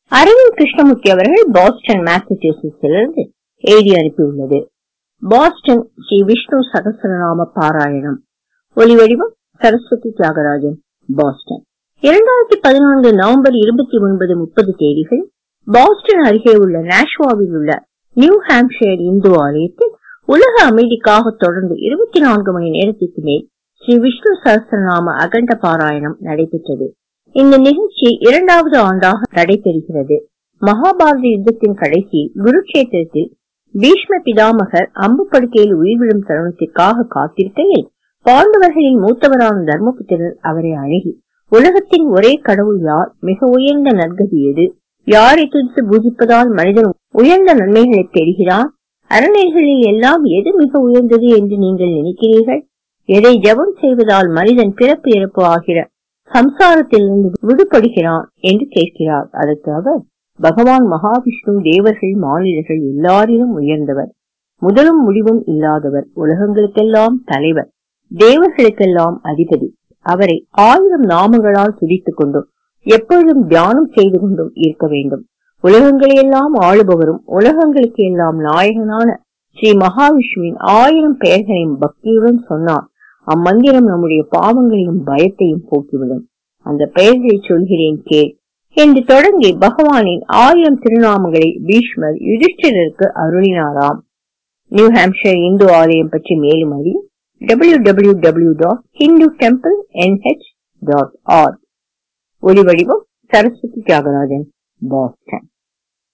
அரவிந்த் கிருஷ்ணமூர்த்தி அவர்கள் பாஸ்டன் மாசச்சூசெட்ஸிலிருந்து எழுதி அனுப்பியுள்ளது பாஸ்டன் ஸ்ரீ விஷ்ணு சகசரநாம பாராயணம் ஒலிவடிவம் சரஸ்வதி தியாகராஜன் பாஸ்டன் இரண்டாயிரத்தி பதினான்கு நவம்பர் இருபத்தி ஒன்பது முப்பது தேதிகள் பாஸ்டன் அருகே உள்ள நாஷ்வாவில் உள்ள நியூ ஹாம்ஷயர் இந்து ஆலயத்தில் உலக அமைதிக்காக தொடர்ந்து இருபத்தி நான்கு மணி நேரத்திற்கு மேல் ஸ்ரீ விஷ்ணு சகசரநாம அகண்ட பாராயணம் நடைபெற்றது இந்த நிகழ்ச்சி இரண்டாவது ஆண்டாக நடைபெறுகிறது மகாபாரத யுத்தத்தின் கடைசியில் குருக்ஷேத்திரத்தில் பீஷ்ம பிதாமகர் அம்பு படுக்கையில் உயிர்விடும் தருணத்திற்காக காத்திருக்கையில் பாண்டவர்களின் மூத்தவரான தர்மபுத்திரர் அவரை அணுகி உலகத்தின் ஒரே கடவுள் யார் மிக உயர்ந்த நற்கதி எது யாரை துதித்து பூஜிப்பதால் மனிதன் உயர்ந்த நன்மைகளை பெறுகிறான் அறநெறிகளில் எல்லாம் எது மிக உயர்ந்தது என்று நீங்கள் நினைக்கிறீர்கள் எதை ஜபம் செய்வதால் மனிதன் பிறப்பு இறப்பு ஆகிற சம்சாரத்திலிருந்து விடுபடுகிறான் என்று கேட்கிறார் அதற்கு அவர் பகவான் மகாவிஷ்ணு தேவர்கள் மாநிலர்கள் எல்லாரிலும் உயர்ந்தவர் முதலும் முடிவும் இல்லாதவர் உலகங்களுக்கெல்லாம் தலைவர் தேவர்களுக்கெல்லாம் அதிபதி அவரை ஆயிரம் நாமங்களால் துதித்துக் கொண்டும் எப்பொழுதும் தியானம் செய்து கொண்டும் இருக்க வேண்டும் உலகங்களையெல்லாம் ஆளுபவரும் உலகங்களுக்கு எல்லாம் நாயகனான ஸ்ரீ மகாவிஷ்ணுவின் ஆயிரம் பெயர்களையும் பக்தியுடன் சொன்னார் அம்மந்திரம் நம்முடைய பாவங்களையும் பயத்தையும் போக்கிவிடும் அந்த பெயர்களை சொல்கிறேன் கேள் என்று தொடங்கி பகவானின் ஆயிரம் திருநாமங்களை பீஷ்மர் யுதிஷ்டிரருக்கு அருளினாராம் நியூ ஹாம்ஷயர் இந்து ஆலயம் பற்றி மேலும் அறிய W W W dot Hindu temple NH dot org ஒலி வடிவம் சரஸ்வதி தியாகராஜன் பாஸ்டன்